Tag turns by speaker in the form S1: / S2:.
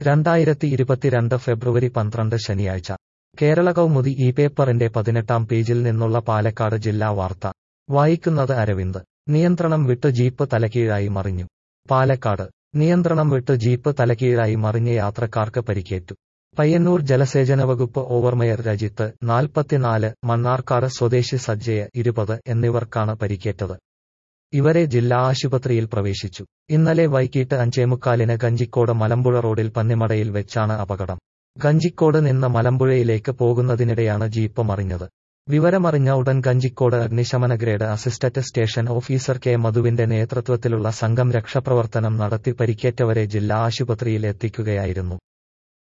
S1: രണ്ടായിരത്തി ഇരുപത്തിരണ്ട് ഫെബ്രുവരി പന്ത്രണ്ട് ശനിയാഴ്ച കേരള കൗമുദി ഈ പേപ്പറിന്റെ പതിനെട്ടാം പേജിൽ നിന്നുള്ള പാലക്കാട് ജില്ലാ വാർത്ത വായിക്കുന്നത് അരവിന്ദ് നിയന്ത്രണം വിട്ട് ജീപ്പ് തലകീഴായി മറിഞ്ഞു പാലക്കാട് നിയന്ത്രണം വിട്ട് ജീപ്പ് തലകീഴായി മറിഞ്ഞ യാത്രക്കാർക്ക് പരിക്കേറ്റു പയ്യന്നൂർ ജലസേചന വകുപ്പ് ഓവർമയർ രജിത്ത് നാൽപ്പത്തിനാല് മണ്ണാർക്കാട് സ്വദേശി സജ്ജയ ഇരുപത് എന്നിവർക്കാണ് പരിക്കേറ്റത് ഇവരെ ജില്ലാ ആശുപത്രിയിൽ പ്രവേശിച്ചു ഇന്നലെ വൈകിട്ട് അഞ്ചേമുക്കാലിന് ഗഞ്ചിക്കോട് മലമ്പുഴ റോഡിൽ പന്നിമടയിൽ വെച്ചാണ് അപകടം ഗഞ്ചിക്കോട് നിന്ന് മലമ്പുഴയിലേക്ക് പോകുന്നതിനിടെയാണ് ജീപ്പ് മറിഞ്ഞത് വിവരമറിഞ്ഞ ഉടൻ ഗഞ്ചിക്കോട് അഗ്നിശമന grade assistant station officer K മധുവിന്റെ നേതൃത്വത്തിലുള്ള സംഘം രക്ഷാപ്രവർത്തനം നടത്തി പരിക്കേറ്റവരെ ജില്ലാ ആശുപത്രിയിൽ എത്തിക്കുകയായിരുന്നു